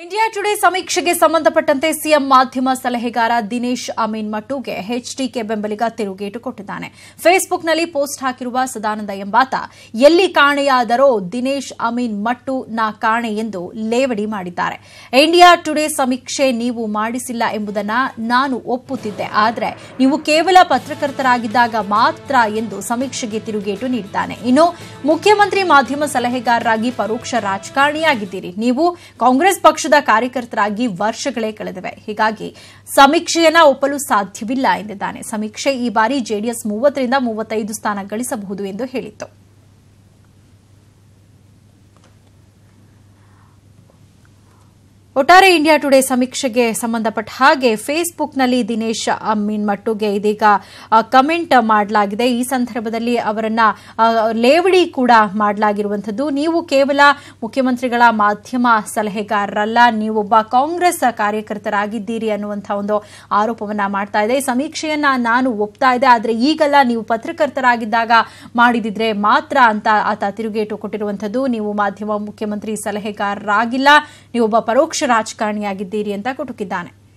India today ಸಮೀಕ್ಷೆಗೆ ಸಂಬಂಧಪಟ್ಟಂತೆ CM ಮಾಧ್ಯಮ ಸಲಹೆಗಾರ ದಿನೇಶ್ ಅಮೀನ್ ಮಟ್ಟುಗೆ ಎಚ್ಡಿಕೆ ಬೆಂಬಲಿಗ ತಿರುಗೇಟು ಕೊಟ್ಟಿದ್ದಾನೆ ಫೇಸ್ಬುಕ್ನಲ್ಲಿ ಪೋಸ್ಟ್ ಹಾಕಿರುವ ಸದಾನಂದ ಎಂಬಾತ ಎಲ್ಲಿ ಕಾಣೆಯಾದರೋ ದಿನೇಶ್ ಅಮೀನ್ ಮಟ್ಟು ನಾ ಕಾಣೆ ಎಂದು ಲೇವಡಿ ಮಾಡಿದ್ದಾರೆ ಇಂಡಿಯಾ ಟುಡೇ ಸಮೀಕ್ಷೆ ನೀವು ಮಾಡಿಸಿಲ್ಲ ಎಂಬುದನ್ನ ನಾನು ಒಪ್ಪುತ್ತಿದ್ದೆ ಆದರೆ ನೀವು ಕೇವಲ ಪತ್ರಕರ್ತರಾಗಿದ್ದಾಗ ಮಾತ್ರ ಎಂದು ಸಮೀಕ್ಷೆಗೆ ತಿರುಗೇಟು ನೀಡಿದ್ದಾನೆ ಇನ್ನು ಮುಖ್ಯಮಂತ್ರಿ ಮಾಧ್ಯಮ ಸಲಹೆಗಾರರಾಗಿ ಪರೋಕ್ಷ ರಾಜಕಾರಣಿಯಾಗಿದ್ದೀರಿ ನೀವು ಕಾಂಗ್ರೆಸ್ ಪಕ್ಷದ ಕಾರ್ಯಕರ್ತರಾಗಿ ವರ್ಷಗಳೇ ಕಳೆದಿವೆ ಹೀಗಾಗಿ ಸಮೀಕ್ಷೆಯನ್ನ ಒಪ್ಪಲು ಸಾಧ್ಯವಿಲ್ಲ ಎಂದಿದ್ದಾನೆ ಸಮೀಕ್ಷೆ ಈ ಬಾರಿ ಜೆಡಿಎಸ್ ಮೂವತ್ತರಿಂದ ಮೂವತ್ತೈದು ಸ್ಥಾನ ಗಳಿಸಬಹುದು ಎಂದು ಹೇಳಿತ್ತು ಒಟ್ಟಾರೆ ಇಂಡಿಯಾ ಟುಡೇ ಸಮೀಕ್ಷೆಗೆ ಸಂಬಂಧಪಟ್ಟ ಹಾಗೆ ಫೇಸ್ಬುಕ್ನಲ್ಲಿ ದಿನೇಶ್ ಅಮೀನ್ ಮಟ್ಟುಗೆ ಇದೀಗ ಕಮೆಂಟ್ ಮಾಡಲಾಗಿದೆ ಈ ಸಂದರ್ಭದಲ್ಲಿ ಅವರನ್ನ ಆ, ಲೇವಡಿ ಕೂಡ ಮಾಡಲಾಗಿರುವಂಥದ್ದು ನೀವು ಕೇವಲ ಮುಖ್ಯಮಂತ್ರಿಗಳ ಮಾಧ್ಯಮ ಸಲಹೆಗಾರರಲ್ಲ ನೀವೊಬ್ಬ ಕಾಂಗ್ರೆಸ್ ಕಾರ್ಯಕರ್ತರಾಗಿದ್ದೀರಿ ಅನ್ನುವಂಥ ಒಂದು ಆರೋಪವನ್ನ ಮಾಡ್ತಾ ಇದೆ ಈ ಸಮೀಕ್ಷೆಯನ್ನ ನಾನು ಒಪ್ತಾ ಇದೆ ಆದರೆ ಈಗಲ್ಲ ನೀವು ಪತ್ರಕರ್ತರಾಗಿದ್ದಾಗ ಮಾಡಿದಿದ್ರೆ ಮಾತ್ರ ಅಂತ ಆತ ತಿರುಗೇಟು ಕೊಟ್ಟಿರುವಂಥದ್ದು ನೀವು ಮಾಧ್ಯಮ ಮುಖ್ಯಮಂತ್ರಿ ಸಲಹೆಗಾರರಾಗಿಲ್ಲ ನೀವೊಬ್ಬ ಪರೋಕ್ಷ ರಾಜಕಾರಣಿಯಾಗಿದ್ದೀರಿ ಅಂತ ಕುಟುಕಿದ್ದಾನೆ